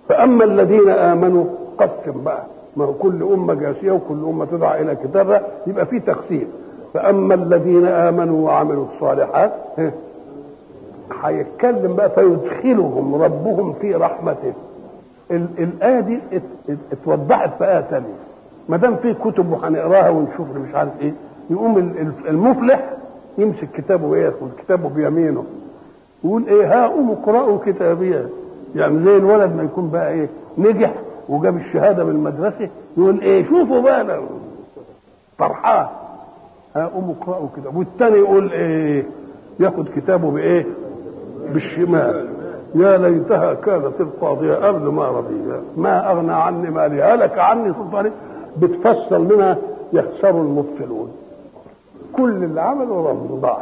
فاما الذين امنوا قسم بقى ما هو كل امه جاسيه وكل امه تدعى الى كتابها يبقى في تقسيم فاما الذين امنوا وعملوا الصالحات ها، هيتكلم بقى فيدخلهم ربهم في رحمته ال- الايه دي ات- ات- اتوضحت في ايه ثانيه ما دام في كتب وهنقراها ونشوف مش عارف ايه يقوم ال- ال- المفلح يمسك كتابه وياخد كتابه بيمينه يقول ايه ها قوموا اقرأوا كتابيه يعني زي الولد ما يكون بقى ايه نجح وجاب الشهاده من المدرسه يقول ايه شوفوا بقى أنا فرحان ها قوموا اقرأوا كتاب والتاني يقول ايه ياخد كتابه بايه بالشمال يا ليتها كانت القاضية قبل ما رضي ما أغنى عني مالي هلك عني سلطاني بتفصل منها يخسر المبطلون كل اللي عمله رب ضاع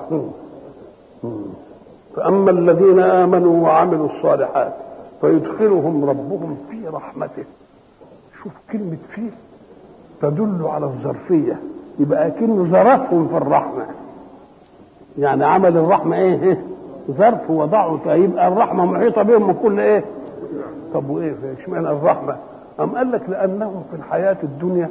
فأما الذين آمنوا وعملوا الصالحات فيدخلهم ربهم في رحمته شوف كلمة فيه تدل على الظرفية يبقى كأنه ظرفهم في الرحمة يعني عمل الرحمة ايه, إيه؟ ظرف وضعه يبقى الرحمة محيطة بهم من كل ايه طب وايه اشمعنى الرحمة أم قال لك لأنهم في الحياة الدنيا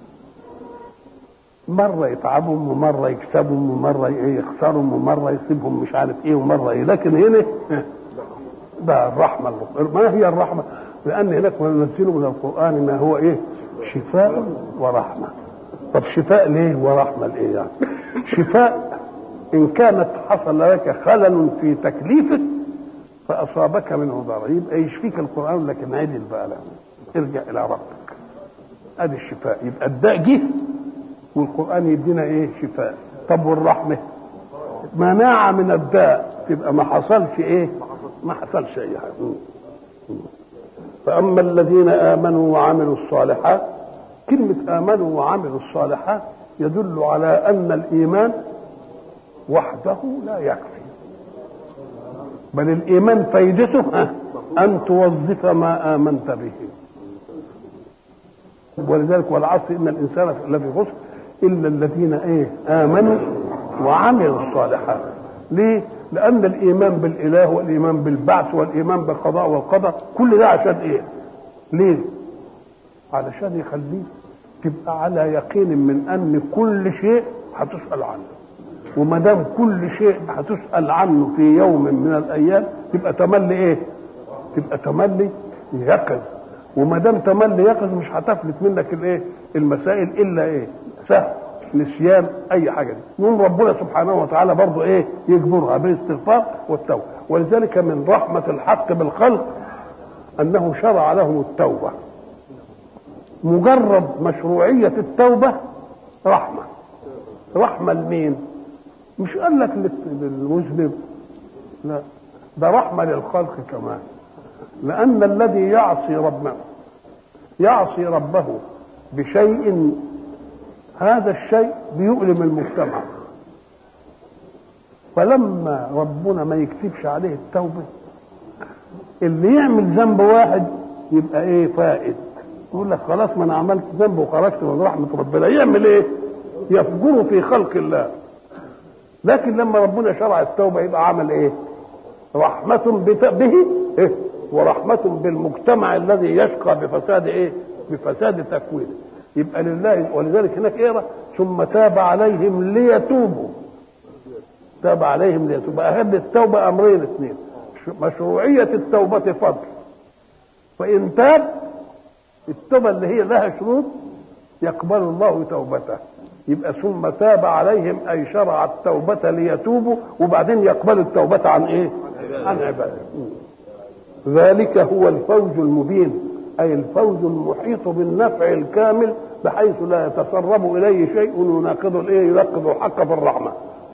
مرة يتعبهم ومرة يكسبهم ومرة إيه يخسرهم ومرة يسيبهم مش عارف ايه ومرة ايه لكن هنا ده الرحمة ما هي الرحمة لأن هناك وننزل من القرآن ما هو ايه شفاء ورحمة طب شفاء ليه ورحمة لإيه يعني شفاء إن كانت حصل لك خلل في تكليفك فأصابك منه ضرر يبقى يشفيك القرآن لكن عدل بقى لا ارجع إلى ربك ادي الشفاء يبقى الداء جه والقرآن يدينا ايه شفاء طب والرحمة مناعة من الداء تبقى ما حصلش ايه ما حصلش اي حاجة فأما الذين آمنوا وعملوا الصالحات كلمة آمنوا وعملوا الصالحات يدل على أن الإيمان وحده لا يكفي بل الإيمان فايدته أن توظف ما آمنت به ولذلك والعصر إن الإنسان الذي خسر إلا الذين إيه آمنوا وعملوا الصالحات ليه؟ لأن الإيمان بالإله والإيمان بالبعث والإيمان بالقضاء والقدر كل ده عشان إيه؟ ليه؟ علشان يخليك تبقى على يقين من أن كل شيء هتسأل عنه وما دام كل شيء هتسأل عنه في يوم من الأيام تبقى تملي إيه؟ تبقى تملي يقظ وما دام تملي يقظ مش هتفلت منك الايه؟ المسائل الا ايه؟ سهل نسيان اي حاجه دي يوم ربنا سبحانه وتعالى برضه ايه؟ يجبرها بالاستغفار والتوبه ولذلك من رحمه الحق بالخلق انه شرع لهم التوبه مجرد مشروعيه التوبه رحمه رحمه لمين؟ مش قال لك للمذنب لا ده رحمه للخلق كمان لأن الذي يعصي ربه يعصي ربه بشيء هذا الشيء بيؤلم المجتمع فلما ربنا ما يكتبش عليه التوبة اللي يعمل ذنب واحد يبقى ايه فائد يقول لك خلاص ما انا عملت ذنب وخرجت من رحمة ربنا يعمل ايه يفجر في خلق الله لكن لما ربنا شرع التوبة يبقى عمل ايه رحمة به إيه؟ ورحمة بالمجتمع الذي يشقى بفساد ايه؟ بفساد تكوينه. يبقى لله ولذلك هناك اقرا ثم تاب عليهم ليتوبوا. تاب عليهم ليتوبوا. أهل التوبة أمرين اثنين. مشروعية التوبة فضل. فإن تاب التوبة اللي هي لها شروط يقبل الله توبته. يبقى ثم تاب عليهم أي شرع التوبة ليتوبوا وبعدين يقبل التوبة عن إيه؟ عن عباده. ذلك هو الفوز المبين أي الفوز المحيط بالنفع الكامل بحيث لا يتسرب إليه شيء يناقض الإيه يناقض الحق في الرحمة